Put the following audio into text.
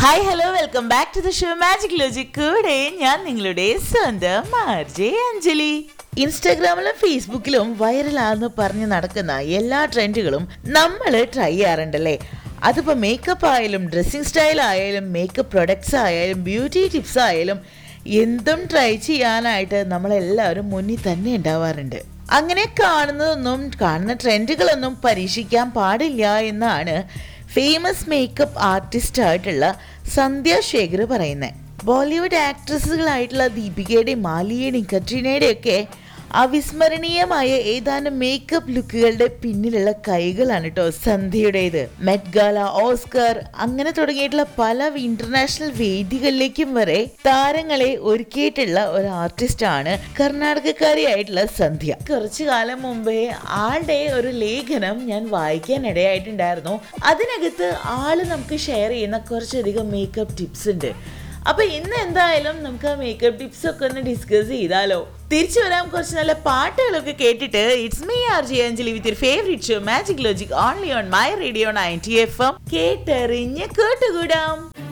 hi hello welcome back to the show magic logic കൂടെ ഞാൻ നിങ്ങളുടെ സ്വന്തം മാർജെ അഞ്ജലി ഇൻസ്റ്റാഗ്രാമിലും ഫേസ്ബുക്കിലും വൈറലാന്ന് പറഞ്ഞ് നടക്കുന്ന എല്ലാ ട്രെൻഡുകളും നമ്മൾ ട്രൈ ചെയ്യാറുണ്ടല്ലേ അതിപ്പോൾ മേക്കപ്പ് ആയാലും ഡ്രസ്സിങ് സ്റ്റൈൽ ആയാലും മേക്കപ്പ് പ്രൊഡക്ട്സ് ആയാലും ബ്യൂട്ടി ടിപ്സ് ആയാലും എന്തും ട്രൈ ചെയ്യാനായിട്ട് നമ്മളെല്ലാവരും മുന്നിൽ തന്നെ ഉണ്ടാവാറുണ്ട് അങ്ങനെ കാണുന്നതൊന്നും കാണുന്ന ട്രെൻഡുകളൊന്നും പരീക്ഷിക്കാൻ പാടില്ല എന്നാണ് ഫേമസ് മേക്കപ്പ് ആർട്ടിസ്റ്റ് ആയിട്ടുള്ള സന്ധ്യ ശേഖർ പറയുന്നത് ബോളിവുഡ് ആക്ട്രസുകളായിട്ടുള്ള ദീപികയുടെയും മാലിയുടെയും കട്രീനയുടെയും ഒക്കെ അവിസ്മരണീയമായ ഏതാനും മേക്കപ്പ് ലുക്കുകളുടെ പിന്നിലുള്ള കൈകളാണ് കേട്ടോ സന്ധ്യയുടേത് മെറ്റ് ഗാല ഓസ്കർ അങ്ങനെ തുടങ്ങിയിട്ടുള്ള പല ഇന്റർനാഷണൽ വേദികളിലേക്കും വരെ താരങ്ങളെ ഒരുക്കിയിട്ടുള്ള ഒരു ആർട്ടിസ്റ്റ് ആണ് കർണാടകക്കാരിയായിട്ടുള്ള സന്ധ്യ കുറച്ചു കാലം മുമ്പേ ആളുടെ ഒരു ലേഖനം ഞാൻ വായിക്കാൻ ഇടയായിട്ടുണ്ടായിരുന്നു അതിനകത്ത് ആള് നമുക്ക് ഷെയർ ചെയ്യുന്ന കുറച്ചധികം മേക്കപ്പ് ടിപ്സ് ഉണ്ട് അപ്പൊ ഇന്ന് എന്തായാലും നമുക്ക് ആ മേക്കപ്പ് ടിപ്സ് ഒക്കെ ഒന്ന് ഡിസ്കസ് ചെയ്താലോ തിരിച്ചു വരാം കുറച്ച് നല്ല പാട്ടുകളൊക്കെ കേട്ടിട്ട് it's me R J Anjali with your favourite show magic logic only on my radio ninety F M കേട്ടെറിഞ്ഞ് കേട്ടുകൂടാം